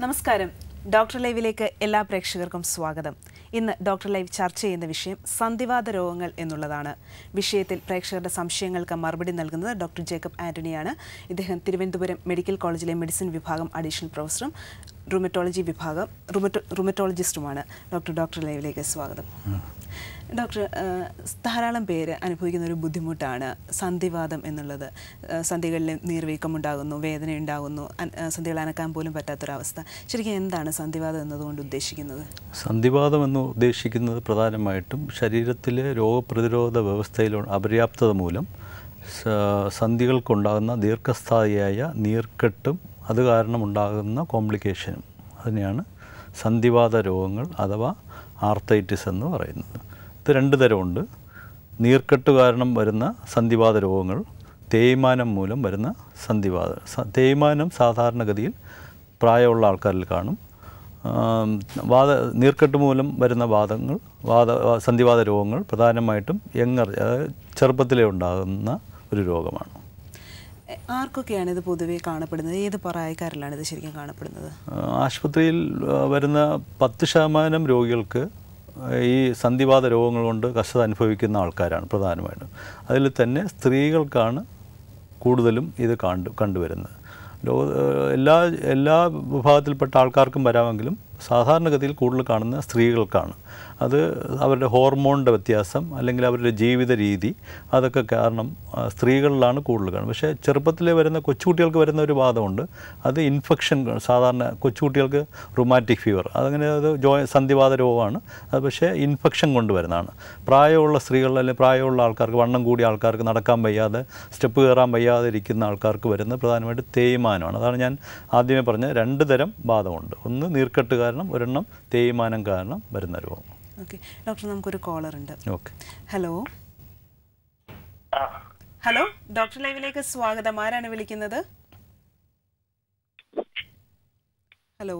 നമസ്കാരം ഡോക്ടർ ലൈവിലേക്ക് എല്ലാ പ്രേക്ഷകർക്കും സ്വാഗതം ഇന്ന് ഡോക്ടർ ലൈവ് ചർച്ച ചെയ്യുന്ന വിഷയം സന്ധിവാത രോഗങ്ങൾ എന്നുള്ളതാണ് വിഷയത്തിൽ പ്രേക്ഷകരുടെ സംശയങ്ങൾക്ക് മറുപടി നൽകുന്നത് ഡോക്ടർ ജേക്കബ് ആന്റണിയാണ് ഇദ്ദേഹം തിരുവനന്തപുരം മെഡിക്കൽ കോളേജിലെ മെഡിസിൻ വിഭാഗം അഡീഷണൽ പ്രൊഫസറും റുമറ്റോളജി വിഭാഗം റുമറ്റോ റുമറ്റോളജിസ്റ്റുമാണ് ഡോക്ടർ ഡോക്ടർ ലൈവിലേക്ക് സ്വാഗതം ഡോക്ടർ ഏഹ്, ധാരാളം പേര് അനുഭവിക്കുന്ന ഒരു ബുദ്ധിമുട്ടാണ് സന്ധിവാദം എന്നുള്ളത് ഏഹ്, സന്ധികളിൽ നീർവീക്കം ഉണ്ടാകുന്നു വേദന ഉണ്ടാകുന്നു അൻ- ഏഹ്, സന്ധികൾ അനക്കാൻ പോലും പറ്റാത്തൊരവസ്ഥ ശരിക്കും എന്താണ് സന്ധിവാദം എന്നതുകൊണ്ട് ഉദ്ദേശിക്കുന്നത് സന്ധിവാതം എന്ന് ഉദ്ദേശിക്കുന്നത് പ്രധാനമായിട്ടും ശരീരത്തിലെ രോഗപ്രതിരോധ വ്യവസ്ഥയിൽ അപര്യാപ്തത മൂലം സ- സന്ധികൾക്കുണ്ടാകുന്ന ദീർഘസ്ഥായിയായ നീർക്കെട്ടും അത് കാരണം ഉണ്ടാകുന്ന കോംപ്ലിക്കേഷനും അതിനെയാണ് സന്ധിവാത രോഗങ്ങൾ അഥവാ ആർത്തൈറ്റിസ് എന്ന് പറയുന്നത് ഇത് രണ്ട് തരമുണ്ട് നീർക്കെട്ട് കാരണം വരുന്ന സന്ധിവാത രോഗങ്ങൾ തേയ്മാനം മൂലം വരുന്ന സന്ധിവാത സ- തേയ്മാനം സാധാരണഗതിയിൽ പ്രായമുള്ള ആൾക്കാരിൽ കാണും ആം, വാത നീർക്കെട്ട് മൂലം വരുന്ന വാദങ്ങൾ വാദ വാ- സന്ധിവാത രോഗങ്ങൾ പ്രധാനമായിട്ടും യങ്ങർ അതായത് ചെറുപ്പത്തിലേ ഉണ്ടാകുന്ന ഒരു രോഗമാണ് എ- ആർക്കൊക്കെയാണ് ഇത് പൊതുവേ കാണപ്പെടുന്നത് ഏത് പ്രായക്കാരിലാണ് ഇത് ശരിക്കും കാണപ്പെടുന്നത് ആ, ആശുപത്രിയിൽ ആ, വരുന്ന പത്ത് ശതമാനം രോഗികൾക്ക് ഈ സന്ധിവാത രോഗങ്ങൾ കൊണ്ട് കഷ്ടത അനുഭവിക്കുന്ന ആൾക്കാരാണ് പ്രധാനമായിട്ടും അതിൽ തന്നെ സ്ത്രീകൾക്കാണ് കൂടുതലും ഇത് കണ്ടു കണ്ടുവരുന്നത് ലോ എല്ലാ എല്ലാ വിഭാഗത്തിൽപ്പെട്ട ആൾക്കാർക്കും വരാമെങ്കിലും സാധാരണഗതിയിൽ കൂടുതൽ കാണുന്ന സ്ത്രീകൾക്കാണ് അത് അവരുടെ ഹോർമോണിൻ്റെ വ്യത്യാസം അല്ലെങ്കിൽ അവരുടെ ജീവിത രീതി അതൊക്കെ കാരണം ആ, സ്ത്രീകളിലാണ് കൂടുതൽ കാണുന്നത് പക്ഷേ ചെറുപ്പത്തിലെ വരുന്ന കൊച്ചുകുട്ടികൾക്ക് വരുന്ന ഒരു വാദമുണ്ട് അത് ഇൻഫെക്ഷൻ സാധാരണ കൊച്ചുകുട്ടികൾക്ക് റുമാറ്റിക് ഫീവർ അതങ്ങനെ അത് ജോ സന്ധിവാത രോഗമാണ് അത് പക്ഷേ ഇൻഫെക്ഷൻ കൊണ്ടുവരുന്നതാണ് പ്രായമുള്ള സ്ത്രീകൾ അല്ലെങ്കിൽ പ്രായമുള്ള ആൾക്കാർക്ക് വണ്ണം കൂടിയ ആൾക്കാർക്ക് നടക്കാൻ വയ്യാതെ സ്റ്റെപ്പ് കയറാൻ വയ്യാതെ ഇരിക്കുന്ന ആൾക്കാർക്ക് വരുന്ന പ്രധാനമായിട്ട് തേയ്മാനമാണ് അതാണ് ഞാൻ ആദ്യമേ പറഞ്ഞ രണ്ട് തരം ബാധമുണ്ട് ഒന്ന് നീർക്കെട്ട് കാരണം ഒരെണ്ണം തേയ്മാനം കാരണം വരുന്ന രോഗം ഓക്കെ ഡോക്ടർ നമുക്കൊരു കോളർ ഉണ്ട് ഓക്കെ ഹലോ ഹലോ ഡോക്ടർ ലൈവിലേക്ക് സ്വാഗതം ആരാണ് വിളിക്കുന്നത് ഹലോ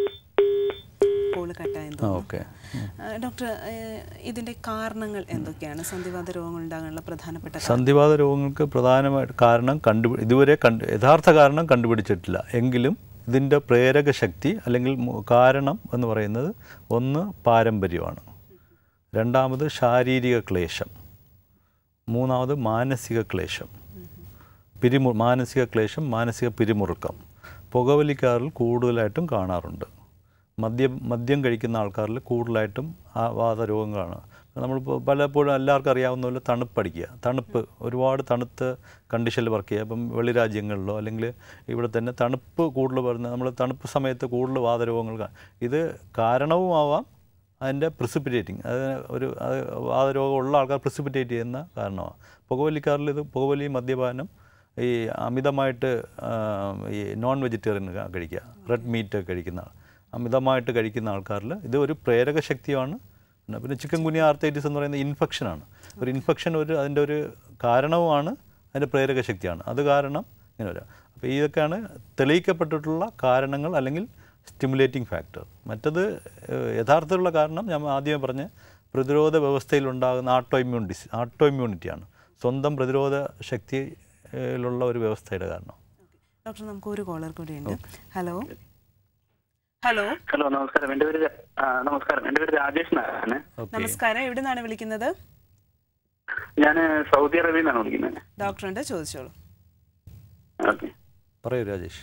കോള് കട്ടായെന്ന് തോന്നുന്നു ഓക്കെ ആ, ഡോക്ടർ ഏഹ്, ഇതിന്റെ കാരണങ്ങൾ എന്തൊക്കെയാണ് സന്ധിവാത രോഗങ്ങൾ ഉണ്ടാകാനുള്ള പ്രധാനപ്പെട്ട കാരണങ്ങൾ? സന്ധിവാത രോഗങ്ങൾക്ക് പ്രധാനമായിട്ട് കാരണം കണ്ടു ഇതുവരെ കണ്ടു യഥാർത്ഥ കാരണം കണ്ടുപിടിച്ചിട്ടില്ല എങ്കിലും ഇതിൻ്റെ പ്രേരക ശക്തി അല്ലെങ്കിൽ മു- കാരണം എന്ന് പറയുന്നത് ഒന്ന് പാരമ്പര്യമാണ് രണ്ടാമത് ശാരീരിക ക്ലേശം മൂന്നാമത് മാനസിക ക്ലേശം പിരിമു മാനസിക ക്ലേശം മാനസിക പിരിമുറുക്കം പുകവലിക്കാരിൽ കൂടുതലായിട്ടും കാണാറുണ്ട് മദ്യം മദ്യം കഴിക്കുന്ന ആൾക്കാരിൽ കൂടുതലായിട്ടും ആ വാതരോഗങ്ങളാണ് നമ്മളിപ്പോൾ പലപ്പോഴും എല്ലാവർക്കും അറിയാവുന്ന പോലെ തണുപ്പടിക്കുക തണുപ്പ് ഒരുപാട് തണുത്ത കണ്ടീഷനിൽ വർക്ക് ചെയ്യുക ഇപ്പം വെളിരാജ്യങ്ങളിലോ അല്ലെങ്കിൽ ഇവിടെ തന്നെ തണുപ്പ് കൂടുതൽ വരുന്ന നമ്മൾ തണുപ്പ് സമയത്ത് കൂടുതൽ വാതരോഗങ്ങൾ കാ- ഇത് കാരണവുമാവാം അതിൻ്റെ പ്രിസിപ്പിറ്റേറ്റിംഗ് അത് ഒരു അത് വാതരോഗം ഉള്ള ആൾക്കാർ പ്രിസിപ്പിറ്റേറ്റ് ചെയ്യുന്ന കാരണമാണ് പുകവലിക്കാരിൽ ഇത് പുകവലി മദ്യപാനം ഈ അമിതമായിട്ട് ആ, ഈ നോൺ വെജിറ്റേറിയൻ കഴിക്കുക റെഡ് മീറ്റ് കഴിക്കുന്ന ആൾ അമിതമായിട്ട് കഴിക്കുന്ന ആൾക്കാരിൽ ഇത് ഒരു പ്രേരക ശക്തിയാണ് പിന്നെ പിന്നെ ചിക്കൻ കുനിയ ആർത്തൈറ്റിസ് എന്ന് പറയുന്ന ഇൻഫെക്ഷനാണ് ഒരു ഇൻഫെക്ഷൻ ഒരു അതിൻ്റെ ഒരു കാരണവുമാണ് അതിൻ്റെ പ്രേരക ശക്തിയാണ് അത് കാരണം ഇങ്ങനെ വരാം അപ്പോൾ ഇതൊക്കെയാണ് തെളിയിക്കപ്പെട്ടിട്ടുള്ള കാരണങ്ങൾ അല്ലെങ്കിൽ സ്റ്റിമുലേറ്റിംഗ് ഫാക്ടർ മറ്റത് ഏഹ്, യഥാർത്ഥത്തിലുള്ള കാരണം ഞാൻ ആദ്യമേ പറഞ്ഞ പ്രതിരോധ വ്യവസ്ഥയിലുണ്ടാകുന്ന ആട്ടോ ഇമ്മ്യൂൺ ഡിസ് ആട്ടോ ഇമ്മ്യൂണിറ്റിയാണ് സ്വന്തം പ്രതിരോധ ശക്തിയിലുള്ള ഒരു വ്യവസ്ഥയുടെ കാരണം ഡോക്ടർ നമുക്ക് ഒരു കോളർ കൂടി ഉണ്ട് ഹലോ ഹലോ ഹലോ നമസ്കാരം എന്റെ പേര് രാ- ആ, നമസ്കാരം എന്റെ പേര് രാജേഷ് നാരായണ ഓക്കെ നമസ്കാരം എവിടെ നിന്നാണ് വിളിക്കുന്നത് ഞാൻ സൗദി അറേബ്യയിൽ നിന്നാണ് വിളിക്കുന്നത് ഡോക്ടറുണ്ട് ചോദിച്ചോളൂ ഓക്കെ പറയൂ രാജേഷ്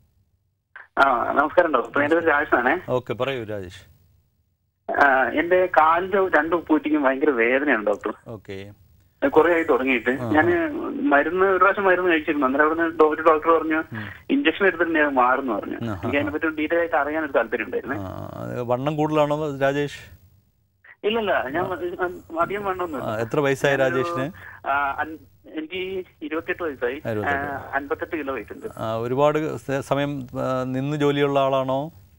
ആ നമസ്കാരം ഡോക്ടർ എന്റെ പേര് രാജേഷ് ആണേ ഓക്കെ പറയൂ രാജേഷ് ആ, എന്റെ കാലിന്റെ രണ്ട് ഉപ്പൂറ്റിക്കും ഭയങ്കര വേദനയാണ് ഡോക്ടർ ഓക്കെ കുറെ ആയി തുടങ്ങിയിട്ട് ആ. ഞാൻ മരുന്ന് ഒരു പ്രാവശ്യം മരുന്ന് കഴിച്ചിരുന്നു അന്നേരം അവിടെ നിന്ന് ഒരു ഡോക്ടർ പറഞ്ഞു ഇഞ്ചക്ഷൻ എടുത്തിട്ട് മാറുന്നു പറഞ്ഞു ആ, ആ, എനിക്ക് അതിനെ പറ്റി ഡീറ്റെയിൽ ആയിട്ട് അറിയാൻ ഒരു താല്പര്യം ഉണ്ടായിരുന്നു വണ്ണം കൂടുതലാണോ രാജേഷ് ഇല്ലല്ല ഞാൻ അധികം ആ, വേണ്ടൊന്നും എത്ര വയസ്സായി രാജേഷിന് എനിക്ക് ഇരുപത്തെട്ട് വയസ്സായി ആ, ഇരുപത്തെട്ട്. അൻപത്തെട്ട് കിലോ വെയിറ്റ് ഉണ്ട് ആ, ഒരുപാട് സ- സമയം ആ, നിന്ന് ജോലിയുള്ള ആളാണോ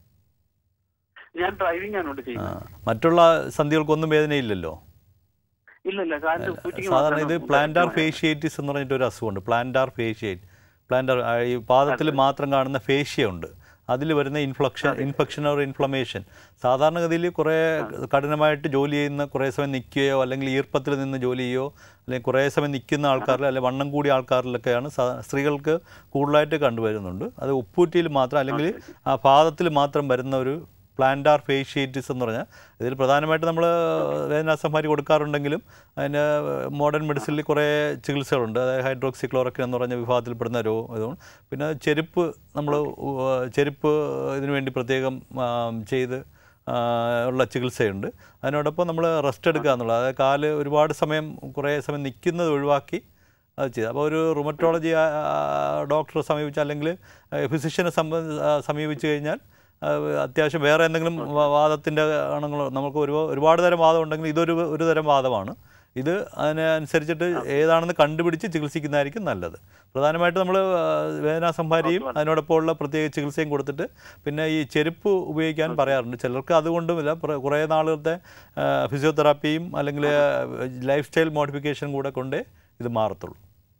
ഞാൻ ഡ്രൈവിംഗ് ആണ് ഇവിടെ ആ, ചെയ്യുന്നത് മറ്റുള്ള സന്ധികൾക്കൊന്നും വേദനയില്ലല്ലോ ഇല്ല ഇല്ല കാലിന്റെ ഉപ്പൂറ്റിക്ക് സാധാരണ ഇത് മാത്രമാണ് പ്ലാന്റാർ ഭയങ്കര ഫേഷ്യേറ്റിസ് എന്ന് പറഞ്ഞിട്ട് ഒരു അസുഖമുണ്ട് പ്ലാന്റാർ ഫേഷ്യേറ്റ് പ്ലാന്റാർ ഈ പാദത്തിൽ മാത്രം കാണുന്ന ഫേഷ്യ ഉണ്ട് അതിൽ വരുന്ന ഇൻഫ്ലക്ഷൻ ഇൻഫെക്ഷൻ ഓർ ഇൻഫ്ലമേഷൻ സാധാരണഗതിയിൽ കുറേ കഠിനമായിട്ട് ജോലി ചെയ്യുന്ന കുറേ സമയം നിൽക്കുകയോ അല്ലെങ്കിൽ ഈർപ്പത്തിൽ നിന്ന് ജോലി ചെയ്യുകയോ അല്ലെങ്കിൽ കുറേ സമയം നിൽക്കുന്ന ആൾക്കാരിൽ അല്ലെങ്കിൽ വണ്ണം കൂടിയ ആൾക്കാരിലൊക്കെയാണ് സാ- സ്ത്രീകൾക്ക് കൂടുതലായിട്ട് കണ്ടുവരുന്നുണ്ട് അത് ഉപ്പൂറ്റിയിൽ മാത്രം അല്ലെങ്കിൽ ആ പാദത്തിൽ മാത്രം വരുന്ന ഒരു പ്ലാന്റാർ ഫേഷ്യേറ്റിസ് എന്ന് പറഞ്ഞാൽ ഇതിൽ പ്രധാനമായിട്ട് നമ്മൾ വേദനാസംഹാരി കൊടുക്കാറുണ്ടെങ്കിലും അതിന് മോഡേൺ മെഡിസിനിൽ കുറേ ചികിത്സകളുണ്ട് അതായത് ഹൈഡ്രോക്സി ക്ലോറക്കിൻ എന്ന് പറഞ്ഞ വിഭാഗത്തിൽപ്പെടുന്ന രോ ഇതും പിന്നെ ചെരുപ്പ് നമ്മൾ ചെരുപ്പ് ഇതിനു വേണ്ടി പ്രത്യേകം ആ, ചെയ്ത് ആ, ഉള്ള ചികിത്സയുണ്ട് അതിനോടൊപ്പം നമ്മൾ റെസ്റ്റ് എടുക്കുക എന്നുള്ളത് അതായത് കാല് ഒരുപാട് സമയം കുറേ സമയം നിൽക്കുന്നത് ഒഴിവാക്കി അത് ചെയ്ത് അപ്പോൾ ഒരു റുമറ്റോളജി ഡോക്ടറെ സമീപിച്ച് അല്ലെങ്കിൽ ഫിസിഷ്യനെ സംബ ആ, സമീപിച്ച് കഴിഞ്ഞാൽ ആ, അത്യാവശ്യം വേറെ എന്തെങ്കിലും വാ- വാദത്തിൻ്റെ ആണെങ്കിലോ നമുക്ക് ഒരു ഒരുപാട് തരം വാദം ഉണ്ടെങ്കിൽ ഇതൊരു ഒരു തരം വാദമാണ് ഇത് അതിനനുസരിച്ചിട്ട് ഏതാണെന്ന് കണ്ടുപിടിച്ച് ചികിത്സിക്കുന്നതായിരിക്കും നല്ലത് പ്രധാനമായിട്ട് നമ്മൾ വേദനാ സംഹാരിയും അതിനോടൊപ്പമുള്ള പ്രത്യേക ചികിത്സയും കൊടുത്തിട്ട് പിന്നെ ഈ ചെരുപ്പ് ഉപയോഗിക്കാൻ പറയാറുണ്ട് ചിലർക്ക് അതുകൊണ്ടുമില്ല പ്ര- കുറേ നാളുകളത്തെ ഫിസിയോതെറാപ്പിയും അല്ലെങ്കിൽ ലൈഫ് സ്റ്റൈൽ മോഡിഫിക്കേഷൻ കൂടെ കൊണ്ടേ ഇത് മാറത്തുള്ളൂ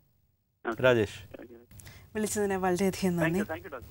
രാജേഷ് വിളിച്ചതിന് വളരെയധികം നന്ദി താങ്ക് യു ഡോക്ടർ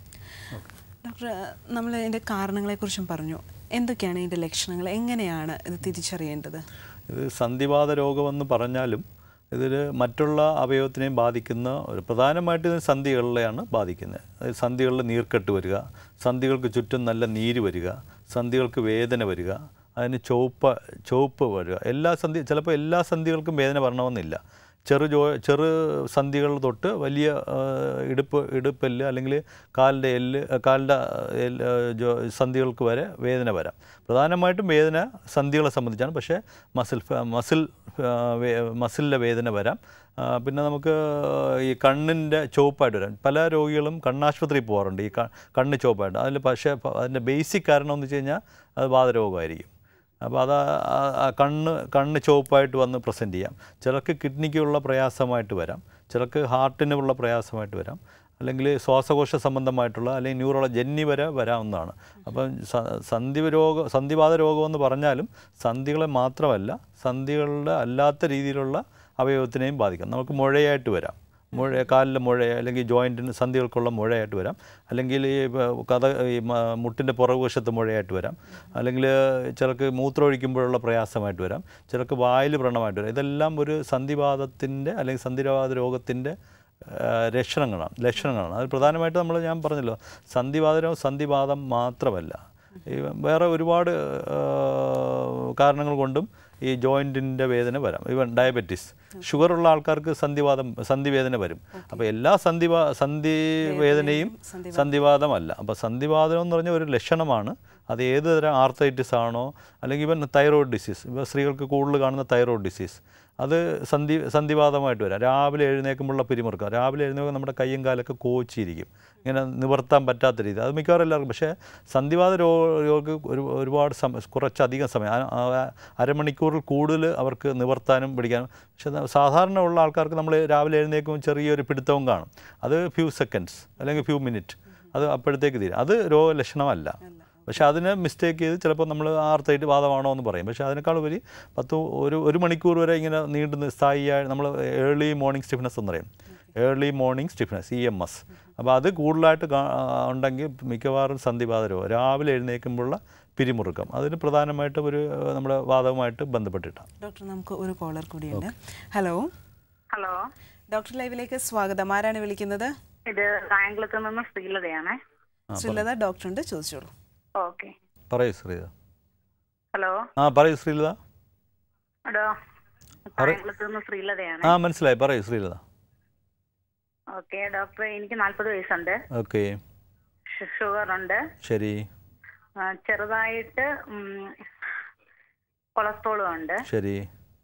ഡോക്ടർ നമ്മൾ ഇതിൻ്റെ കാരണങ്ങളെക്കുറിച്ചും പറഞ്ഞു എന്തൊക്കെയാണ് ഇതിൻ്റെ ലക്ഷണങ്ങൾ എങ്ങനെയാണ് ഇത് തിരിച്ചറിയേണ്ടത് ഇത് സന്ധിവാത രോഗമെന്ന് പറഞ്ഞാലും ഇതിൽ മറ്റുള്ള അവയവത്തിനെയും ബാധിക്കുന്ന ഒരു പ്രധാനമായിട്ട് ഇത് സന്ധികളിലെയാണ് ബാധിക്കുന്നത് അതായത് സന്ധികളിൽ നീർക്കെട്ട് വരിക സന്ധികൾക്ക് ചുറ്റും നല്ല നീര് വരിക സന്ധികൾക്ക് വേദന വരിക അതിന് ചുവപ്പ് ചുവപ്പ് വരിക എല്ലാ സന്ധി ചിലപ്പോൾ എല്ലാ സന്ധികൾക്കും വേദന വരണമെന്നില്ല ചെറു ജോ ചെറു സന്ധികൾ തൊട്ട് വലിയ ആ, ഇടുപ്പ് ഇടുപ്പെല്ല് അല്ലെങ്കിൽ കാലിൻ്റെ എല്ല് ആ, കാലിൻ്റെ എല്ല്, ആ, ജോ- സന്ധികൾക്ക് വരെ വേദന വരാം പ്രധാനമായിട്ടും വേദന സന്ധികളെ സംബന്ധിച്ചാണ് പക്ഷേ മസിൽ ഫ- മസിൽ ആ, വേ- മസിലിലെ വേദന വരാം ആ, പിന്നെ നമുക്ക് ഈ കണ്ണിൻ്റെ ചുവപ്പായിട്ട് വരാം പല രോഗികളും കണ്ണാശുപത്രിയിൽ പോകാറുണ്ട് ഈ ക- കണ്ണ് ചുവപ്പായിട്ട് അതിൽ പക്ഷേ പ- അതിൻ്റെ ബേസിക് കാരണം എന്ന് വെച്ച് കഴിഞ്ഞാൽ അത് വാതരോഗമായിരിക്കും അപ്പോൾ അത് ആ- ആ കണ്ണ് കണ്ണ് ചുവപ്പായിട്ട് വന്ന് പ്രസൻറ്റ് ചെയ്യാം ചിലർക്ക് കിഡ്നിക്കുള്ള പ്രയാസമായിട്ട് വരാം ചിലർക്ക് ഹാർട്ടിനുള്ള പ്രയാസമായിട്ട് വരാം അല്ലെങ്കിൽ ശ്വാസകോശ സംബന്ധമായിട്ടുള്ള അല്ലെങ്കിൽ ന്യൂറോള ജന്നി വരെ വരാവുന്നതാണ് അപ്പം സ- സന്ധി രോഗ സന്ധിവാത രോഗമെന്ന് പറഞ്ഞാലും സന്ധികളെ മാത്രമല്ല സന്ധികളുടെ അല്ലാത്ത രീതിയിലുള്ള അവയവത്തിനെയും ബാധിക്കാം നമുക്ക് മുഴയായിട്ട് വരാം മുഴ കാലിലെ മുഴ അല്ലെങ്കിൽ ജോയിൻറ്റിന് സന്ധികൾക്കുള്ള മുഴയായിട്ട് വരാം അല്ലെങ്കിൽ ഈ പ- കഥ ഈ മ- മുട്ടിൻ്റെ പുറകുവശത്ത് മുഴയായിട്ട് വരാം അല്ലെങ്കിൽ ചിലർക്ക് മൂത്രമൊഴിക്കുമ്പോഴുള്ള പ്രയാസമായിട്ട് വരാം ചിലർക്ക് വായിൽ വ്രണമായിട്ട് വരാം ഇതെല്ലാം ഒരു സന്ധിവാദത്തിൻ്റെ അല്ലെങ്കിൽ സന്ധിവാത രോഗത്തിൻ്റെ ആ, ലക്ഷണങ്ങളാണ് ലക്ഷണങ്ങളാണ് അത് പ്രധാനമായിട്ട് നമ്മൾ ഞാൻ പറഞ്ഞല്ലോ സന്ധിവാതം സന്ധിവാദം മാത്രമല്ല ഈ വേറെ ഒരുപാട് ആ, കാരണങ്ങൾ കൊണ്ടും ഈ ജോയിൻറ്റിൻ്റെ വേദന വരാം ഈവൻ ഡയബറ്റീസ് ഷുഗറുള്ള ആൾക്കാർക്ക് സന്ധിവാദം സന്ധിവേദന വരും അപ്പോൾ എല്ലാ സന്ധിവാ സന്ധി വേദനയും സന്ധിവാതം. സന്ധിവാദമല്ല അപ്പോൾ സന്ധിവാദം എന്ന് പറഞ്ഞ ഒരു ലക്ഷണമാണ് അത് ഏത് തരം ആർത്തൈറ്റിസ് ആണോ അല്ലെങ്കിൽ ഇവൻ തൈറോയ്ഡ് ഡിസീസ് ഇപ്പോൾ സ്ത്രീകൾക്ക് കൂടുതൽ കാണുന്ന തൈറോയ്ഡ് ഡിസീസ് അത് സന്ധി സന്ധിവാദമായിട്ട് വരാം രാവിലെ എഴുന്നേൽക്കുമ്പോഴുള്ള പിരിമുറുക്കം രാവിലെ എഴുന്നേൽക്കുമ്പോൾ നമ്മുടെ കയ്യും കാലൊക്കെ കോച്ചിരിക്കും ഇങ്ങനെ നിവർത്താൻ പറ്റാത്ത രീതി അത് മിക്കവാറും എല്ലാവർക്കും പക്ഷേ സന്ധിവാത രോഗികൾക്ക് ഒരു ഒരുപാട് സമയം കുറച്ചധികം സമയം ആ- ആ- അരമണിക്കൂറിൽ കൂടുതൽ അവർക്ക് നിവർത്താനും പിടിക്കാനും പക്ഷേ ന- സാധാരണ ഉള്ള ആൾക്കാർക്ക് നമ്മൾ രാവിലെ എഴുന്നേൽക്കുമ്പോൾ ചെറിയൊരു പിടുത്തവും കാണും അത് ഫ്യൂ സെക്കൻഡ്സ് അല്ലെങ്കിൽ ഫ്യൂ മിനിറ്റ് അത് അപ്പോഴത്തേക്ക് തീരും അത് രോഗലക്ഷണമല്ല പക്ഷേ അതിനെ മിസ്റ്റേക്ക് ചെയ്ത് ചിലപ്പോൾ നമ്മൾ ആർത്തായിട്ട് വാദമാണോ എന്ന് പറയും പക്ഷേ അതിനേക്കാൾ ഉപരി പത്ത് ഒരു ഒരു മണിക്കൂർ വരെ ഇങ്ങനെ നീണ്ടുന്ന സ്ഥായിയായി നമ്മൾ ഏർലി മോർണിംഗ് സ്റ്റിഫ്നെസ് എന്ന് പറയും early morning stiffness E M S അപ്പോൾ അത് കൂടുതലായിട്ട് കാ- ഉണ്ടെങ്കിൽ മിക്കവാറും സന്ധിവാത രോഗം രാവിലെ എഴുന്നേൽക്കുമ്പോഴുള്ള പിരിമുറുക്കം അതിന് പ്രധാനമായിട്ടും ഒരു ഏഹ്, നമ്മുടെ വാദവുമായിട്ട് ബന്ധപ്പെട്ടിട്ടാണ് ഡോക്ടർ നമുക്ക് ഒരു കോളർ കൂടിയുണ്ട് ഹലോ ഹലോ ഡോക്ടർ ലൈവിലേക്ക് സ്വാഗതം ആരാണ് വിളിക്കുന്നത് ഇത് കായംകുളത്ത് നിന്ന് ശ്രീലതയാണേ ശ്രീലത ഡോക്ടറുണ്ട് ചോദിച്ചോളൂ ഓക്കെ പറയൂ ശ്രീലത ഹലോ ആ പറയൂ ശ്രീലത എടോ കായംകുളത്ത് നിന്ന് ശ്രീലതയാണ് ആ മനസ്സിലായി പറയൂ ശ്രീലത ഓക്കെ ഡോക്ടർ എനിക്ക് നാല്പത് വയസ്സുണ്ട് ഓക്കെ ഷു- ഷുഗർ ഉണ്ട് ശരി ആ, ചെറുതായിട്ട് ഉം, കൊളസ്ട്രോളും ഉണ്ട് ശരി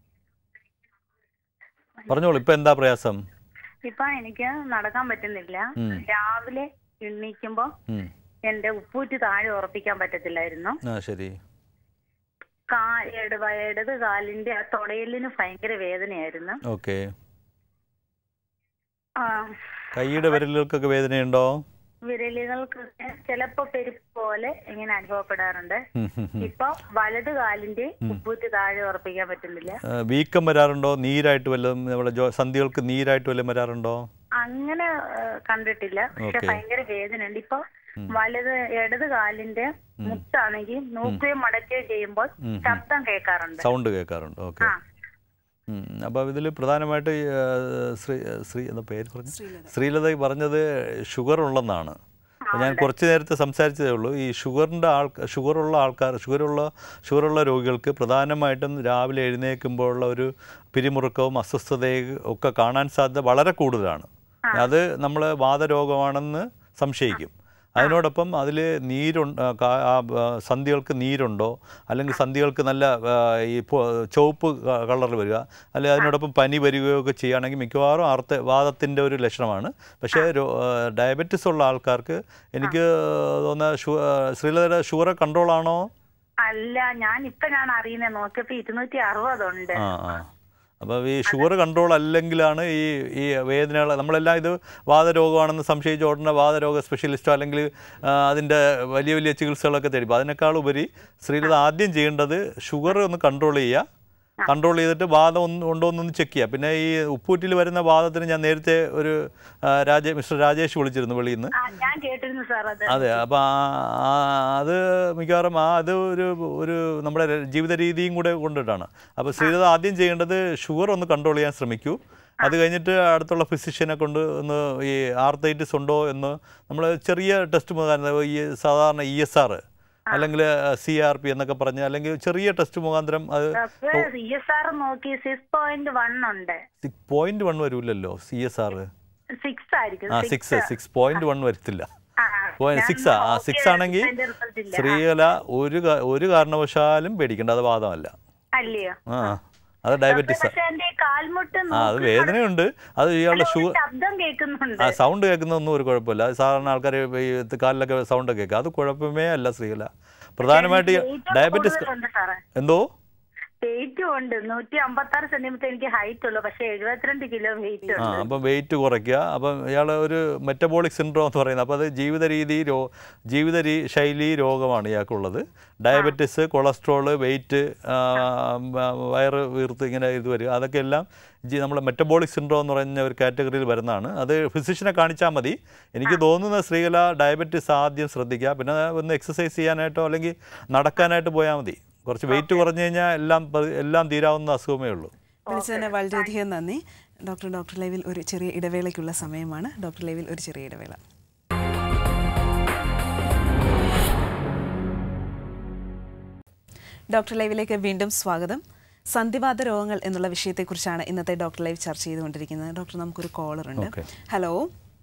പറഞ്ഞോളൂ ഇപ്പം എന്താ പ്രയാസം ഇപ്പൊ എനിക്ക് നടക്കാൻ പറ്റുന്നില്ല ഉം. രാവിലെ എണ്ണീക്കുമ്പോ ഉം. എന്റെ ഉപ്പൂറ്റി താഴെ ഉറപ്പിക്കാൻ പറ്റത്തില്ലായിരുന്നു ആ ശരി കാ ഇടത് ഇടത് കാലിന്റെ ആ തുടയലിന് ഭയങ്കര വേദനയായിരുന്നു ഓക്കെ ആ, കൈയുടെ വിരലുകൾക്കൊക്കെ വേദനയുണ്ടോ വിരലുകൾക്ക് ചിലപ്പോ പെരുപ്പ് പോലെ ഇങ്ങനെ അനുഭവപ്പെടാറുണ്ട് ഉം, ഉം, ഉം. ഇപ്പൊ വലത് കാലിന്റെ ഉപ്പൂറ്റി താഴെ ഉറപ്പിക്കാൻ പറ്റുന്നില്ല ആ, വീക്കം വരാറുണ്ടോ നീരായിട്ട് വല്ലതും നമ്മുടെ ജോ സന്ധികൾക്ക് നീരായിട്ട് വല്ലതും വരാറുണ്ടോ അങ്ങനെ ആ, കണ്ടിട്ടില്ല പക്ഷെ Okay. ഭയങ്കര വേദനയുണ്ട് ഇപ്പൊ വലത് ഇടത് കാലിന്റെ മുട്ടാണെങ്കിൽ നോക്കുകയും മടക്കുകയും ചെയ്യുമ്പോൾ ശബ്ദം കേൾക്കാറുണ്ട് സൗണ്ട് കേൾക്കാറുണ്ട് ഓക്കെ ആ അപ്പോൾ ഇതിൽ പ്രധാനമായിട്ട് ഈ, ആ, ശ്രീ ശ്രീ എന്താ പേര് പറഞ്ഞു ശ്രീലത. ശ്രീലത പറഞ്ഞത് ഷുഗർ ഉള്ളെന്നാണ് അപ്പോൾ ഞാൻ കുറച്ച് നേരത്തെ സംസാരിച്ചതേ ഉള്ളൂ ഈ ഷുഗറിൻ്റെ ആൾ ഷുഗറുള്ള ആൾക്കാർ ഷുഗറുള്ള ഷുഗറുള്ള രോഗികൾക്ക് പ്രധാനമായിട്ടും രാവിലെ എഴുന്നേൽക്കുമ്പോഴുള്ള ഒരു പിരിമുറുക്കവും അസ്വസ്ഥതയും ഒക്കെ കാണാൻ സാധ്യത വളരെ കൂടുതലാണ് അത് നമ്മൾ വാതരോഗമാണെന്ന് സംശയിക്കും അതിനോടൊപ്പം അതിൽ നീരുണ്ട് സന്ധികൾക്ക് നീരുണ്ടോ അല്ലെങ്കിൽ സന്ധികൾക്ക് നല്ല ആ, ഈ പൊ- ചുവപ്പ് കളറിൽ വരിക അല്ലെങ്കിൽ അതിനോടൊപ്പം പനി വരികയോ ഒക്കെ ചെയ്യുകയാണെങ്കിൽ മിക്കവാറും ആർത്ത വാദത്തിൻ്റെ ഒരു ലക്ഷണമാണ് പക്ഷേ ഡയബറ്റിസ് ഉള്ള ആൾക്കാർക്ക് എനിക്ക് തോന്നുന്ന ഷു ശ്രീലതയുടെ ഷുഗർ കൺട്രോൾ ആണോ അല്ല ഞാൻ ഇപ്പൊ ഞാൻ അറിയുന്നത് നോക്കിയപ്പോ ഇരുന്നൂറ്റി അറുപതുണ്ട് ആ ആ അപ്പോൾ ഈ ഷുഗർ കൺട്രോൾ അല്ലെങ്കിലാണ് ഈ ഈ വേദനകൾ നമ്മളെല്ലാം ഇത് വാതരോഗമാണെന്ന് സംശയിച്ച ഉടനെ വാതരോഗ സ്പെഷ്യലിസ്റ്റോ അല്ലെങ്കിൽ ആ, അതിൻ്റെ വലിയ വലിയ ചികിത്സകളൊക്കെ തേടി അപ്പോൾ അതിനേക്കാൾ ഉപരി ശ്രീലത ആദ്യം ചെയ്യേണ്ടത് ഷുഗർ ഒന്ന് കൺട്രോൾ ചെയ്യുക കൺട്രോൾ ചെയ്തിട്ട് വാദം ഒന്ന് ഉണ്ടോ എന്നൊന്ന് ചെക്ക് ചെയ്യുക പിന്നെ ഈ ഉപ്പൂറ്റിൽ വരുന്ന വാദത്തിന് ഞാൻ നേരത്തെ ഒരു ആ, രാജേ മിസ്റ്റർ രാജേഷ് വിളിച്ചിരുന്നു വെളിയിൽ നിന്ന് ആ ഞാൻ കേട്ടിരുന്നു സാർ അത് അതെ അപ്പോൾ അത് മിക്കവാറും ആ അത് ഒരു ഒരു നമ്മുടെ ര- ജീവിത രീതിയും കൂടെ കൊണ്ടിട്ടാണ് അപ്പോൾ ശ്രീലത ആദ്യം ചെയ്യേണ്ടത് ഷുഗർ ഒന്ന് കൺട്രോൾ ചെയ്യാൻ ശ്രമിക്കൂ അത് കഴിഞ്ഞിട്ട് അടുത്തുള്ള ഫിസിഷ്യനെ കൊണ്ട് ഒന്ന് ഈ ആർത്തൈറ്റിസ് ഉണ്ടോ എന്ന് നമ്മൾ ചെറിയ ടെസ്റ്റ് മുഖാന്തരം ഈ സാധാരണ ഇ എസ് ആർ അല്ലെങ്കിൽ സി ആർ പി എന്നൊക്കെ പറഞ്ഞ് അല്ലെങ്കിൽ ചെറിയ ടെസ്റ്റ് മുഖാന്തരം അത് ഡോക്ടർ സി എസ് ആർ നോക്കി സിക്സ് പോയിന്റ് വൺ ഉണ്ട് സിക്സ് പോയിന്റ് വൺ വരില്ലല്ലോ സി എസ് ആർ സിക്സ് ആയിരിക്കും ആ സിക്സ് സിക്സ് പോയിന്റ് വൺ വരത്തില്ല സിക്സ് ആ സിക്സ് ആണെങ്കിൽ സ്ത്രീകല ഒരു കാ- ഒരു കാരണവശാലും പേടിക്കേണ്ട അത് വാദമല്ല അല്ലയോ ആ അത് ഡയബറ്റീസ് പക്ഷെ എന്റെ ഈ കാൽമുട്ട് ആ അത് വേദനയുണ്ട് അത് ഇയാളുടെ ഷുഗർ ശബ്ദം കേൾക്കുന്നുണ്ട് ആ സൗണ്ട് കേൾക്കുന്നതൊന്നും ഒരു കുഴപ്പമില്ല അത് സാധാരണ ആൾക്കാർ ഈ കാലിലൊക്കെ സൗണ്ട് കേൾക്കുക അത് കുഴപ്പമേ അല്ല സ്ത്രീകല പ്രധാനമായിട്ട് വെയിറ്റ് ഡയബറ്റീസ് കൂടുതലുണ്ട് സാറേ എന്തോ വെയിറ്റും ഉണ്ട് നൂറ്റി അമ്പത്തി ആറ് സെന്റിമീറ്റർ എനിക്ക് ഹൈറ്റ് ഉള്ളൂ പക്ഷെ എഴുപത്തിരണ്ട് കിലോ വെയിറ്റ് ആ ഉണ്ട് അപ്പം വെയിറ്റ് കുറയ്ക്കുക അപ്പം ഇയാൾ ഒരു മെറ്റബോളിക് സിൻഡ്രോം എന്ന് പറയുന്നത് അപ്പോൾ അത് ജീവിത രീതി രോ ജീവിത രീ ശൈലി രോഗമാണ് ഇയാൾക്കുള്ളത് ഡയബറ്റിസ് കൊളസ്ട്രോള് വെയിറ്റ് വയറ് വീർത്ത് ഇങ്ങനെ ഇത് വരിക അതൊക്കെ എല്ലാം ജി- നമ്മുടെ മെറ്റബോളിക് സിൻഡ്രോം എന്ന് പറഞ്ഞ ഒരു കാറ്റഗറിയിൽ വരുന്നതാണ് അത് ഫിസിഷ്യനെ കാണിച്ചാൽ മതി എനിക്ക് തോന്നുന്ന സ്ത്രീകൾ ഡയബറ്റിസ് ആദ്യം ശ്രദ്ധിക്കുക പിന്നെ ഒന്ന് എക്സസൈസ് ചെയ്യാനായിട്ടോ അല്ലെങ്കിൽ നടക്കാനായിട്ട് പോയാൽ മതി കുറച്ച് വെയിറ്റ് കുറഞ്ഞു കഴിഞ്ഞാൽ എല്ലാം പ- എല്ലാം തീരാവുന്ന അസുഖമേ ഉള്ളൂ വിളിച്ചതിന് വളരെയധികം നന്ദി ഡോക്ടർ ഡോക്ടർ ലൈവിൽ ഒരു ചെറിയ ഇടവേളയ്ക്കുള്ള സമയമാണ് ഡോക്ടർ ലൈവിൽ ഒരു ചെറിയ ഇടവേള ഡോക്ടർ ലൈവിലേക്ക് വീണ്ടും സ്വാഗതം സന്ധിവാത രോഗങ്ങൾ എന്നുള്ള വിഷയത്തെക്കുറിച്ചാണ് ഇന്നത്തെ ഡോക്ടർ ലൈവ് ചർച്ച ചെയ്തുകൊണ്ടിരിക്കുന്നത് ഡോക്ടർ നമുക്കൊരു കോളർ ഉണ്ട് Okay. Hello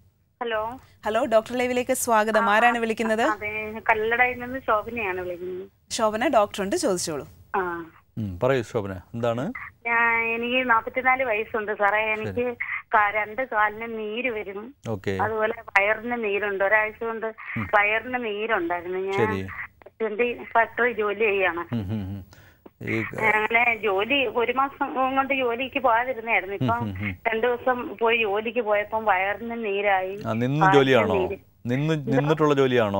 hello hello doctor ലൈവിലേക്ക് സ്വാഗതം ആരാണ് വിളിക്കുന്നത് അതെ കല്ലടയിൽ നിന്ന് ശോഭനയാണ് വിളിക്കുന്നത് ശോഭന ഡോക്ടറുണ്ട് ചോദിച്ചോളൂ ആ ഉം, പറയൂ ശോഭന എന്താണ് ഞാൻ എനിക്ക് നാപ്പത്തിനാല് വയസ്സുണ്ട് സാറേ എനിക്ക് ക- രണ്ട് കാലിന് നീര് വരും ഓക്കെ അതുപോലെ വയറിന് നീരുണ്ട് ഒരാഴ്ച കൊണ്ട് വയറിന് നീരുണ്ടായിരുന്നു ഞാൻ ശരി. ട്വന്റി ഫാക്ടറി ജോലി ചെയ്യാണ് ഉം, ഉം, ഉം. ഈ അങ്ങനെ ജോലി ഒരു മാസം കൊണ്ട് ജോലിക്ക് പോകാതിരുന്നായിരുന്നു ഇപ്പം രണ്ടു ദിവസം പോയി ജോലിക്ക് പോയപ്പം വയറിന് നീരായി ആ, നിന്ന് കാലിന് ജോലിയാണോ നീര്. നിന്ന് നിന്നിട്ടുള്ള ജോലിയാണോ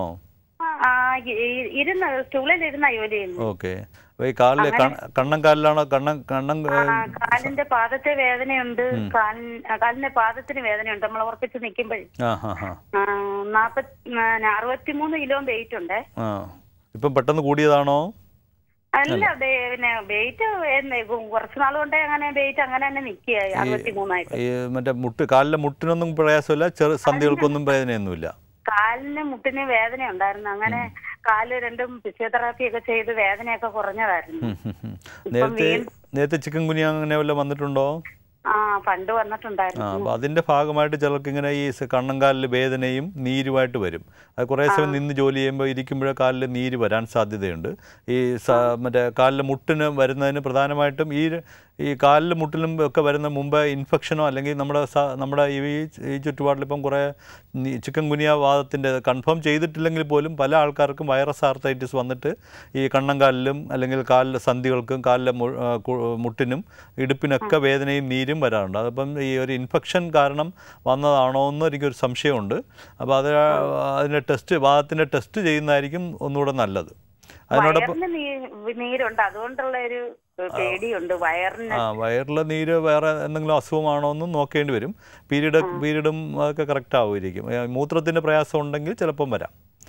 ആ ഇ- ഇരുന്ന സ്റ്റൂളിൽ ഇരുന്ന ജോലി ചെയ്യുന്നു ഓക്കെ അപ്പോൾ ഈ കാലില് കണ്ണ- കണ്ണം കാലിലാണോ കണ്ണം കണ്ണം ആ, കാലിന്റെ പാദത്തെ വേദനയുണ്ട് കാലിൻ- ആ, കാലിന്റെ പാദത്തിന് വേദനയുണ്ട് നമ്മൾ ഉറപ്പിച്ച് നിൽക്കുമ്പോഴേ ആ ഹാ ഹാ നാപ്പത്തി അറുപത്തിമൂന്ന് കിലോ വെയിറ്റ് ഉണ്ട് ആ ഇപ്പം പെട്ടെന്ന് കൂടിയതാണോ അല്ല ബേ- പിന്നെ വെയിറ്റ് കുറച്ച് നാൾ കൊണ്ടേ അങ്ങനെ വെയിറ്റ് അങ്ങനെ തന്നെ നിൽക്കുകയായി അറുപത്തിമൂന്നായിട്ട് ഈ മറ്റേ മുട്ട് കാലിലെ മുട്ടിനൊന്നും പ്രയാസമില്ല ചെറു സന്ധികൾക്കൊന്നും വേദനയൊന്നുമില്ല കാലിന് മുട്ടിന് വേദന ഉണ്ടായിരുന്നു അങ്ങനെ കാല് രണ്ടും ഫിസിയോതെറാപ്പി ഒക്കെ ചെയ്ത് വേദനയൊക്കെ കുറഞ്ഞതായിരുന്നു ഉം, ഉം, ഉം. നേരത്തെ നേരത്തെ ചിക്കൻ കുനിയ അങ്ങനെ വല്ലതും വന്നിട്ടുണ്ടോ ആ പണ്ട് ആ വന്നിട്ടുണ്ടായിരുന്നു അപ്പോൾ അതിൻ്റെ ഭാഗമായിട്ട് ചിലർക്ക് ഇങ്ങനെ ഈ സ- കണ്ണങ്കാലിൽ വേദനയും നീരുമായിട്ട് വരും അത് കുറേ സമയം നിന്ന് ജോലി ചെയ്യുമ്പോൾ ഇരിക്കുമ്പോഴേ കാലിൽ നീര് വരാൻ സാധ്യതയുണ്ട് ഈ സ- മറ്റേ കാലിലെ മുട്ടിന് വരുന്നതിന് പ്രധാനമായിട്ടും ഈ ഈ കാലിൽ മുട്ടിലും ഒക്കെ വരുന്ന മുമ്പ് ഇൻഫെക്ഷനോ അല്ലെങ്കിൽ നമ്മുടെ സ- നമ്മുടെ ഈ ഈ ചുറ്റുപാടിലിപ്പം കുറേ നീ- ചിക്കൻ ഗുനിയ വാദത്തിൻ്റെ കൺഫേം ചെയ്തിട്ടില്ലെങ്കിൽ പോലും പല ആൾക്കാർക്കും വൈറസ് ആർത്തൈറ്റിസ് വന്നിട്ട് ഈ കണ്ണങ്കാലിലും അല്ലെങ്കിൽ കാലിലെ സന്ധികൾക്കും കാലിലെ മു- ആ, കു- മുട്ടിനും ഇടുപ്പിനൊക്കെ വേദനയും നീരും വരാറുണ്ട് അതപ്പം ഈ ഒരു ഇൻഫെക്ഷൻ കാരണം വന്നതാണോ എന്ന് എനിക്കൊരു സംശയമുണ്ട് അപ്പോൾ അത് അതിൻ്റെ ടെസ്റ്റ് വാദത്തിൻ്റെ ടെസ്റ്റ് ചെയ്യുന്നതായിരിക്കും ഒന്നുകൂടെ നല്ലത് അതിനോടൊപ്പം വയറിന് നീ- നീരുണ്ട് അതുകൊണ്ടുള്ള ഒരു പേടിയുണ്ട് വയറിന് ആ വയറിലെ നീര് വേറെ എന്തെങ്കിലും അസുഖമാണോ എന്നും നോക്കേണ്ടി വരും പീരീഡ് പീരീഡും അതൊക്കെ കറക്റ്റ് ആവുമായിരിക്കും ഏ, മൂത്രത്തിൻ്റെ പ്രയാസം ഉണ്ടെങ്കിൽ ചിലപ്പം വരാം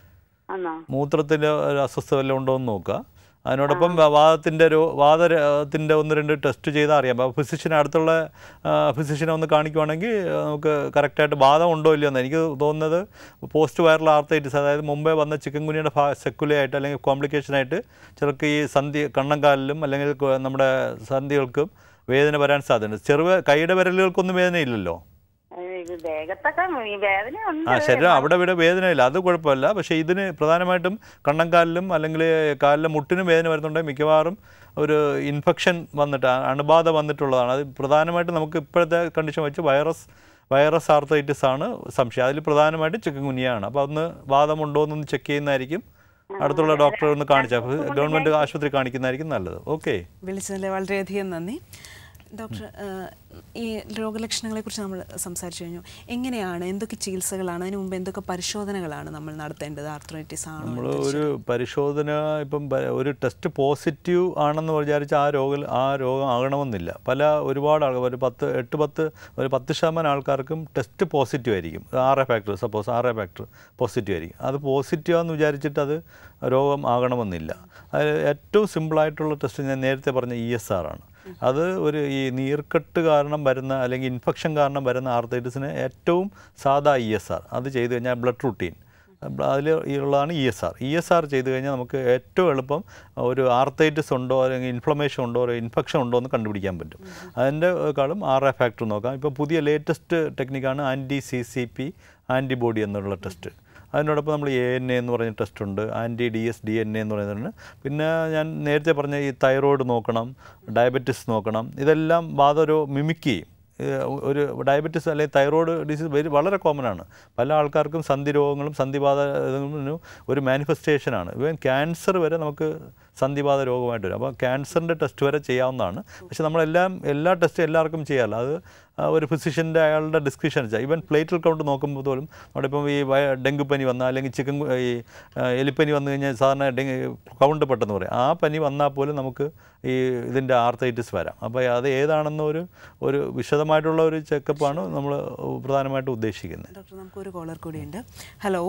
ആണോ മൂത്രത്തിൻ്റെ ഒരു അസ്വസ്ഥത വല്ലതും ഉണ്ടോ എന്ന് നോക്കുക അതിനോടൊപ്പം വാദത്തിൻ്റെ ഒരു വാദത്തിൻ്റെ ഒന്ന് രണ്ട് ടെസ്റ്റ് ചെയ്താൽ അറിയാം അപ്പോൾ ഫിസിഷ്യൻ അടുത്തുള്ള ഫിസിഷ്യനെ ഒന്ന് കാണിക്കുവാണെങ്കിൽ ആ, നമുക്ക് കറക്റ്റായിട്ട് വാദം ഉണ്ടോ ഇല്ലയോ എന്ന് എനിക്ക് തോന്നുന്നത് പോസ്റ്റ് വൈറൽ ആർത്തൈറ്റിസ് അതായത് മുമ്പേ വന്ന ചിക്കൻ കുനിയുടെ ഭാ സെക്കുലയായിട്ട് അല്ലെങ്കിൽ കോംപ്ലിക്കേഷനായിട്ട് ചിലർക്ക് ഈ സന്ധി കണ്ണങ്കാലിലും അല്ലെങ്കിൽ കൊ- നമ്മുടെ സന്ധികൾക്കും വേദന വരാൻ സാധ്യതയുണ്ട് ചെറുവ കൈയുടെ വിരലുകൾക്കൊന്നും വേദന ഇല്ലല്ലോ ഇത് ദേഹത്തൊക്കെ ഈ വേദന ഉണ്ട് ആ ശരീരം അവിടെ ഇവിടെ വേദനയില്ല അത് കുഴപ്പമില്ല പക്ഷേ ഇതിന് പ്രധാനമായിട്ടും കണ്ണങ്കാലിലും അല്ലെങ്കിൽ കാലിലെ മുട്ടിനും വേദന വരുന്നുണ്ടെങ്കിൽ മിക്കവാറും ഒരു ഇൻഫെക്ഷൻ വന്നിട്ട് അ- അണുബാധ വന്നിട്ടുള്ളതാണ് അത് പ്രധാനമായിട്ടും നമുക്ക് ഇപ്പോഴത്തെ കണ്ടീഷൻ വെച്ച് വൈറസ് വൈറസ് ആർത്തൈറ്റിസ് ആണ് സംശയം അതിൽ പ്രധാനമായിട്ട് ചിക്കൻ കുനിയാണ് അപ്പോൾ ഒന്ന് വാദമുണ്ടോ എന്നൊന്ന് ചെക്ക് ചെയ്യുന്നതായിരിക്കും അടുത്തുള്ള ഡോക്ടറെ ഒന്ന് കാണിച്ചാൽ ഗവൺമെൻറ് ആശുപത്രി കാണിക്കുന്നതായിരിക്കും നല്ലത് ഓക്കെ വിളിച്ചതിൽ വളരെയധികം നന്ദി ഡോക്ടർ ഏഹ്, ഈ രോഗലക്ഷണങ്ങളെക്കുറിച്ച് നമ്മൾ സംസാരിച്ചു കഴിഞ്ഞു എങ്ങനെയാണ് എന്തൊക്കെ ചികിത്സകളാണ് അതിന് മുമ്പ് എന്തൊക്കെ പരിശോധനകളാണ് നമ്മൾ നടത്തേണ്ടത് ആർത്രൈറ്റിസ് ആണോ നമ്മൾ ഒരു പരിശോധന ഇപ്പം പ- ഒരു ടെസ്റ്റ് പോസിറ്റീവ് ആണെന്ന് വിചാരിച്ച് ആ രോഗം ആ രോഗം ആകണമെന്നില്ല പല ഒരുപാട് ആൾക്കാർ ഒരു പത്ത് എട്ട് പത്ത് ഒരു പത്ത് ശതമാനം ആൾക്കാർക്കും ടെസ്റ്റ് പോസിറ്റീവ് ആയിരിക്കും R A factor suppose R A factor positive ആയിരിക്കും അത് പോസിറ്റീവ് ആണെന്ന് വിചാരിച്ചിട്ട് അത് രോഗം ആകണമെന്നില്ല അത് ഏറ്റവും സിമ്പിളായിട്ടുള്ള ടെസ്റ്റ് ഞാൻ നേരത്തെ പറഞ്ഞ ഇ എസ് ആർ ആണ് അത് ഒരു ഈ നീർക്കെട്ട് കാരണം വരുന്ന അല്ലെങ്കിൽ ഇൻഫെക്ഷൻ കാരണം വരുന്ന ആർത്തൈറ്റിസിന് ഏറ്റവും സാധാ ഇ എസ് ആർ അത് ചെയ്ത് കഴിഞ്ഞാൽ ബ്ലഡ് റൂട്ടീൻ അതിൽ ഉള്ളതാണ് E S R E S R ചെയ്ത് കഴിഞ്ഞാൽ നമുക്ക് ഏറ്റവും എളുപ്പം ഒരു ആർത്തൈറ്റിസ് ഉണ്ടോ അല്ലെങ്കിൽ ഇൻഫ്ലമേഷൻ ഉണ്ടോ ഒരു ഇൻഫെക്ഷൻ ഉണ്ടോ എന്ന് കണ്ടുപിടിക്കാൻ പറ്റും അതിൻ്റെ കാളും ആർ എ ഫാക്ടർ നോക്കാം ഇപ്പോൾ പുതിയ ലേറ്റസ്റ്റ് ടെക്നിക്കാണ് anti C C P antibody എന്നുള്ള ടെസ്റ്റ് അതിനോടൊപ്പം നമ്മൾ എ എൻ എ എന്ന് പറഞ്ഞ ടെസ്റ്റ് ഉണ്ട് anti D S D N A എന്ന് പറയുന്നുണ്ട് പിന്നെ ഞാൻ നേരത്തെ പറഞ്ഞ ഈ തൈറോയ്ഡ് നോക്കണം ഡയബറ്റിസ് നോക്കണം ഇതെല്ലാം വാദരോ മിമിക് ചെയ്യും ഏഹ് ഒരു ഡയബറ്റിസ് അല്ലെങ്കിൽ തൈറോയ്ഡ് ഡിസീസ് വെരി വളരെ കോമൺ ആണ് പല ആൾക്കാർക്കും സന്ധി രോഗങ്ങളും സന്ധിവാത ഇതും ഒരു മാനിഫെസ്റ്റേഷനാണ് ഇവൻ ക്യാൻസർ വരെ നമുക്ക് സന്ധിവാത രോഗമായിട്ട് വരും അപ്പോൾ ക്യാൻസറിൻ്റെ ടെസ്റ്റ് വരെ ചെയ്യാവുന്നതാണ് പക്ഷേ നമ്മളെല്ലാം എല്ലാ ടെസ്റ്റും എല്ലാവർക്കും ചെയ്യാറില്ല അത് ആ ഒരു ഫിസിഷ്യൻ്റെ അയാളുടെ ഡിസ്ക്രിപ്ഷൻ വെച്ചാൽ ഈവൻ പ്ലേറ്റൽ കൗണ്ട് നോക്കുമ്പോൾ പോലും നമ്മുടെ ഇപ്പം ഈ വയ- ഡെങ്കുപ്പനി വന്നാൽ അല്ലെങ്കിൽ ചിക്കൻ ഗു- ഈ ആ, എലിപ്പനി വന്നു കഴിഞ്ഞാൽ സാധാരണ ഡെങ്കി കൗണ്ട് പെട്ടെന്ന് പറയും ആ പനി വന്നാൽ പോലും നമുക്ക് ഈ ഇതിൻ്റെ ആർത്തൈറ്റിസ് വരാം അപ്പോൾ അത് ഏതാണെന്ന് ഒരു ഒരു വിശദമായിട്ടുള്ള ഒരു ചെക്കപ്പാണ് നമ്മൾ പ്രധാനമായിട്ടും ഉദ്ദേശിക്കുന്നത് ഡോക്ടർ നമുക്ക് ഒരു കോളർ കൂടിയുണ്ട് ഹലോ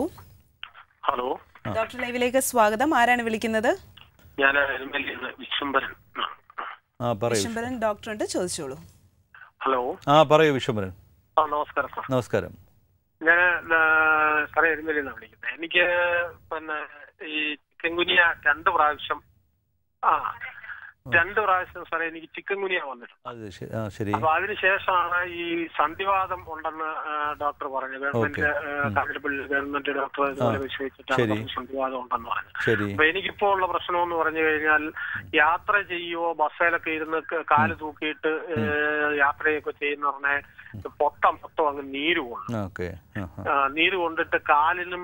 ഹലോ ഡോക്ടർ ലൈവിലേക്ക് സ്വാഗതം ആരാണ് വിളിക്കുന്നത് ഞാൻ എരുമേലിന്ന് വിശ്വംബരൻ ആ. ആ പറയൂ വിശംബരൻ ഡോക്ടറുണ്ട് ചോദിച്ചോളൂ ഹലോ ആ പറയൂ വിശ്വംഭരൻ ആ നമസ്കാരം സാർ നമസ്കാരം ഞാൻ സാറേ എരുമേലിന്നാണ് വിളിക്കുന്നത് എനിക്ക് പിന്നെ ഈ ചിക്കൻ ഗുനിയ രണ്ട് പ്രാവശ്യം ആ രണ്ട് പ്രാവശ്യം സാറേ എനിക്ക് ചിക്കൻ ഗുനിയ വന്നിട്ടുണ്ട് അത് ശരി ആ ശരി അപ്പൊ അതിനുശേഷമാണ് ഈ സന്ധിവാദം ഉണ്ടെന്ന് ആ, ഡോക്ടർ പറഞ്ഞു ഗവൺമെന്റ് ഉം. കാഞ്ഞിരപ്പള്ളി ഗവൺമെന്റ് ഡോക്ടർ ഇതുപോലെ ശരി. വിശ്വസിച്ചിട്ടാണ് സന്ധിവാദം ഉണ്ടെന്ന് പറഞ്ഞു ശരി അപ്പൊ എനിക്കിപ്പോ ഉള്ള പ്രശ്നം എന്ന് പറഞ്ഞു കഴിഞ്ഞാൽ യാത്ര ചെയ്യുവോ ബസ്സിലൊക്കെ ഇരുന്ന് ക- കാല് തൂക്കിയിട്ട് ഏഹ്, യാത്രയൊക്കെ ചെയ്യുന്ന പറഞ്ഞ പൊട്ടം മൊത്തം അങ്ങ് നീര് കൊണ്ടു ഓക്കെ ആ ആ. ആ, നീര് കൊണ്ടിട്ട് കാലിനും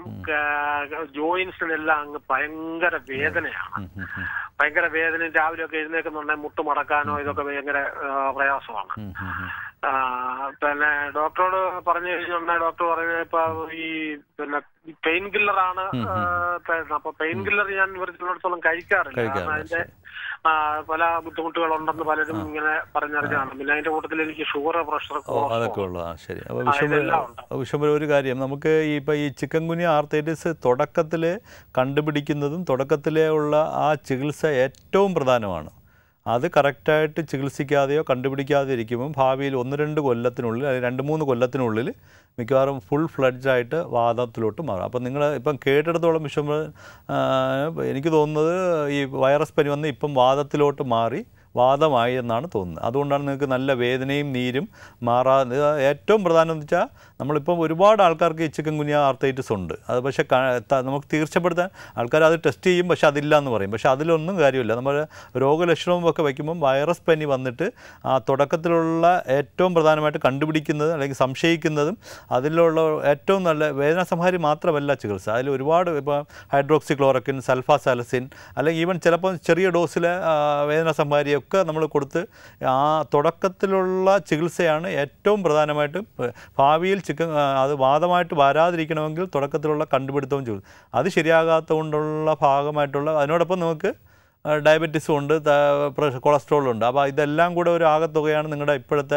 ജോയിൻസിനെല്ലാം അങ്ങ് ഭയങ്കര വേദനയാണ് ഉം, ഉം, ഉം. ഭയങ്കര വേദന രാവിലെ ഒക്കെ എഴുന്നേക്കുന്നുണ്ടെങ്കിൽ മുട്ട് മടക്കാനോ ഇതൊക്കെ ഭയങ്കര ആ, പ്രയാസമാണ് ഉം, ഉം, ഉം. ആ, പിന്നെ ഡോക്ടറോട് പറഞ്ഞു കഴിഞ്ഞാൽ ഡോക്ടർ പറഞ്ഞ ഇപ്പൊ ഈ പിന്നെ പെയിൻ കില്ലർ ആണ് ആ, പിന്നെ അപ്പൊ പെയിൻ കില്ലർ ഞാൻ ഇവർക്കുള്ളിടത്തോളം കഴിക്കാറില്ല കാരണം കഴിക്കാറില്ല, അതിന്റെ ആ, പല ബുദ്ധിമുട്ടുകളുണ്ടെന്ന് പലരും ഇങ്ങനെ പറഞ്ഞറിഞ്ഞാണ് പിന്നെ അതിന്റെ കൂട്ടത്തിൽ എനിക്ക് ഷുഗർ പ്രഷർ ഓ അതൊക്കെ ഉള്ളതാ ശരി അപ്പോൾ ആ, വിഷമ ഇതെല്ലാം ഉണ്ട്. വിഷമ ഒരു കാര്യം നമുക്ക് ഈ ഇപ്പോൾ ഈ ചിക്കൻ കുനിയ ആർത്തൈറ്റിസ് തുടക്കത്തിൽ കണ്ടുപിടിക്കുന്നതും തുടക്കത്തിലേ ഉള്ള ആ ചികിത്സ ഏറ്റവും പ്രധാനമാണ് അത് കറക്റ്റായിട്ട് ചികിത്സിക്കാതെയോ കണ്ടുപിടിക്കാതെ ഇരിക്കുമ്പോൾ ഭാവിയിൽ ഒന്ന് രണ്ട് കൊല്ലത്തിനുള്ളിൽ അല്ലെങ്കിൽ രണ്ട് മൂന്ന് കൊല്ലത്തിനുള്ളിൽ മിക്കവാറും ഫുൾ ഫ്ലഡ്ജായിട്ട് വാദത്തിലോട്ട് മാറും അപ്പം നിങ്ങൾ ഇപ്പം കേട്ടിടത്തോളം വിഷമ ആ, എനിക്ക് തോന്നുന്നത് ഈ വൈറസ് പനി വന്ന് ഇപ്പം വാദത്തിലോട്ട് മാറി വാദമായി എന്നാണ് തോന്നുന്നത് അതുകൊണ്ടാണ് നിങ്ങൾക്ക് നല്ല വേദനയും നീരും മാറാതെ ഏറ്റവും പ്രധാനം എന്ന് വെച്ചാൽ നമ്മളിപ്പം ഒരുപാട് ആൾക്കാർക്ക് ഈ ചിക്കൻ കുനിയ ആർത്തൈറ്റിസ് ഉണ്ട് അത് പക്ഷേ ക- ത- നമുക്ക് തീർച്ചപ്പെടുത്താൻ ആൾക്കാർ അത് ടെസ്റ്റ് ചെയ്യും പക്ഷേ അതില്ല എന്ന് പറയും പക്ഷേ അതിലൊന്നും കാര്യമില്ല നമ്മൾ രോഗലക്ഷണവും ഒക്കെ വയ്ക്കുമ്പം വൈറസ് പനി വന്നിട്ട് ആ തുടക്കത്തിലുള്ള ഏറ്റവും പ്രധാനമായിട്ട് കണ്ടുപിടിക്കുന്നത് അല്ലെങ്കിൽ സംശയിക്കുന്നതും അതിലുള്ള ഏറ്റവും നല്ല വേദനാസംഹാരി മാത്രമല്ല ചികിത്സ അതിൽ ഒരുപാട് ഇപ്പോൾ ഹൈഡ്രോക്സി ക്ലോറക്കിൻ സൽഫാസാലസിൻ അല്ലെങ്കിൽ ഈവൻ ചിലപ്പോൾ ചെറിയ ഡോസിലെ വേദനാസംഹാരിയൊക്കെ നമ്മൾ കൊടുത്ത് ആ തുടക്കത്തിലുള്ള ചികിത്സയാണ് ഏറ്റവും പ്രധാനമായിട്ടും ഏഹ്, ഭാവിയിൽ ചിക്കൻ ആ, അത് വാദമായിട്ട് വരാതിരിക്കണമെങ്കിൽ തുടക്കത്തിലുള്ള കണ്ടുപിടുത്തവും ചികിത്സ അത് ശരിയാകാത്ത കൊണ്ടുള്ള ഭാഗമായിട്ടുള്ള അതിനോടൊപ്പം നമുക്ക് ഡയബറ്റീസും ഉണ്ട് പ്രഷർ കൊളസ്ട്രോളും ഉണ്ട് അപ്പോൾ ഇതെല്ലാം കൂടെ ഒരു ആകത്തുകയാണ് നിങ്ങളുടെ ഇപ്പോഴത്തെ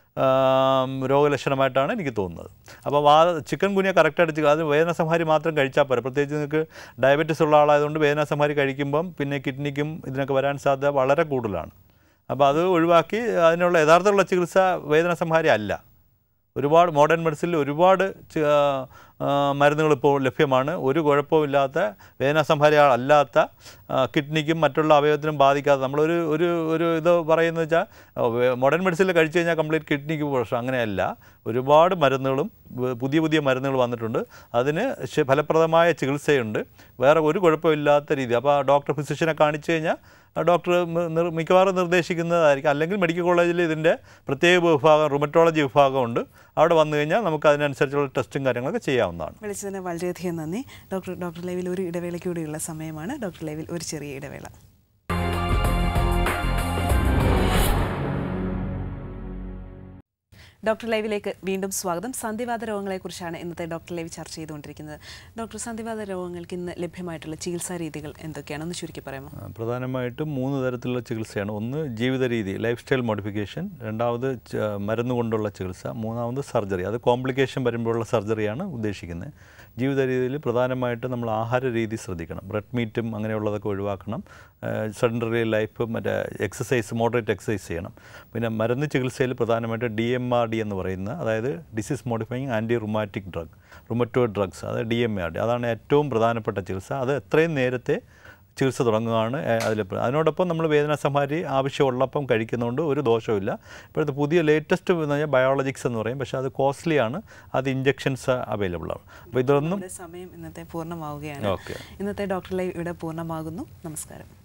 ആം, രോഗലക്ഷണമായിട്ടാണ് എനിക്ക് തോന്നുന്നത് അപ്പോൾ വാ ചിക്കൻ ഗുനിയ കറക്റ്റായിട്ട് ചി- അത് വേദന സംഹാരി മാത്രം കഴിച്ചാൽ പോരാ പ്രത്യേകിച്ച് നിങ്ങൾക്ക് ഡയബറ്റീസ് ഉള്ള ആളായതുകൊണ്ട് വേദന സംഹാരി കഴിക്കുമ്പം പിന്നെ കിഡ്നിക്കും ഇതിനൊക്കെ വരാൻ സാധ്യത വളരെ കൂടുതലാണ് അപ്പോൾ അത് ഒഴിവാക്കി അതിനുള്ള യഥാർത്ഥമുള്ള ചികിത്സ വേദന സംഹാരി അല്ല ഒരുപാട് മോഡേൺ മെഡിസിനിൽ ഒരുപാട് ചി- ആ, ആ, മരുന്നുകൾ ഇപ്പോൾ ലഭ്യമാണ് ഒരു കുഴപ്പമില്ലാത്ത വേദനാസംഹാരി അല്ലാത്ത ആ, കിഡ്നിക്കും മറ്റുള്ള അവയവത്തിനും ബാധിക്കാതെ നമ്മളൊരു ഒരു ഒരു ഇത് പറയുന്നത് വെച്ചാൽ മോഡേൺ മെഡിസിനിൽ കഴിച്ചു കഴിഞ്ഞാൽ കംപ്ലീറ്റ് കിഡ്നിക്ക് പ്രശ്നം അങ്ങനെയല്ല ഒരുപാട് മരുന്നുകളും വ- പുതിയ പുതിയ മരുന്നുകൾ വന്നിട്ടുണ്ട് അതിന് ശ- ഫലപ്രദമായ ചികിത്സയുണ്ട് വേറെ ഒരു കുഴപ്പമില്ലാത്ത രീതി അപ്പോൾ ഡോക്ടർ ഫിസിഷ്യനെ കാണിച്ചു കഴിഞ്ഞാൽ ആ ഡോക്ടർ മി- നിർ- മിക്കവാറും നിർദ്ദേശിക്കുന്നതായിരിക്കും അല്ലെങ്കിൽ മെഡിക്കൽ കോളേജിൽ ഇതിൻ്റെ പ്രത്യേക വിഭാഗം റുമറ്റോളജി വിഭാഗമുണ്ട് അവിടെ വന്നു കഴിഞ്ഞാൽ നമുക്ക് അതിനനുസരിച്ചുള്ള ടെസ്റ്റും കാര്യങ്ങളൊക്കെ ചെയ്യാവുന്നതാണ് വിളിച്ചതിന് വളരെയധികം നന്ദി ഡോക്ടർ ഡോക്ടർ ലൈവിൽ ഒരു ഇടവേളയ്ക്കൂടിയുള്ള സമയമാണ് ഡോക്ടർ ലൈവിൽ ഒരു ചെറിയ ഇടവേള ഡോക്ടർ ലൈവിലേക്ക് വീണ്ടും സ്വാഗതം സന്ധിവാത രോഗങ്ങളെക്കുറിച്ചാണ് ഇന്നത്തെ ഡോക്ടർ ലൈവ് ചർച്ച ചെയ്തുകൊണ്ടിരിക്കുന്നത് ഡോക്ടർ സന്ധിവാത രോഗങ്ങൾക്ക് ഇന്ന് ലഭ്യമായിട്ടുള്ള ചികിത്സാ രീതികൾ എന്തൊക്കെയാണ് ഒന്ന് ചുരുക്കി പറയാമോ ആ, പ്രധാനമായിട്ടും മൂന്ന് തരത്തിലുള്ള ചികിത്സയാണ് ഒന്ന് ജീവിത രീതി ലൈഫ് സ്റ്റൈൽ മോഡിഫിക്കേഷൻ രണ്ടാമത് ച- മരുന്ന് കൊണ്ടുള്ള ചികിത്സ മൂന്നാമത് സർജറി അത് കോംപ്ലിക്കേഷൻ വരുമ്പോഴുള്ള സർജറിയാണ് ഉദ്ദേശിക്കുന്നത് ജീവിത രീതിയിൽ പ്രധാനമായിട്ട് നമ്മൾ ആഹാര രീതി ശ്രദ്ധിക്കണം ബ്രെഡ് മീറ്റും അങ്ങനെയുള്ളതൊക്കെ ഒഴിവാക്കണം സെഡൻഡറി ലൈഫ് മറ്റേ എക്സസൈസ് മോഡറേറ്റ് എക്സസൈസ് ചെയ്യണം പിന്നെ മരുന്ന് ചികിത്സയിൽ പ്രധാനമായിട്ട് ഡി എം ആർ ഡി എന്ന് പറയുന്ന അതായത് disease modifying anti rheumatic drug rheumatoid drugs അതായത് ഡി എം ആർ ഡി അതാണ് ഏറ്റവും പ്രധാനപ്പെട്ട ചികിത്സ അത് എത്രയും നേരത്തെ ചികിത്സ തുടങ്ങുകയാണ് അതിൽ അതിനോടൊപ്പം നമ്മൾ വേദന സംഹാരി ആവശ്യമുള്ളപ്പം കഴിക്കുന്നതുകൊണ്ട് ഒരു ദോഷമില്ല ഇപ്പോഴത്തെ പുതിയ ലേറ്റസ്റ്റ് എന്ന് പറഞ്ഞാൽ ബയോളജിക്സ് എന്ന് പറയും പക്ഷേ അത് കോസ്റ്റ്ലി ആണ് അത് ഇഞ്ചെക്ഷൻസ് അവൈലബിൾ ആണ് അപ്പോൾ ഇതൊന്നും നമ്മുടെ സമയം ഇന്നത്തെ പൂർണ്ണമാവുകയാണ് ഓക്കെ ഇന്നത്തെ ഡോക്ടർ ലൈവ് ഇവിടെ പൂർണ്ണമാകുന്നു നമസ്കാരം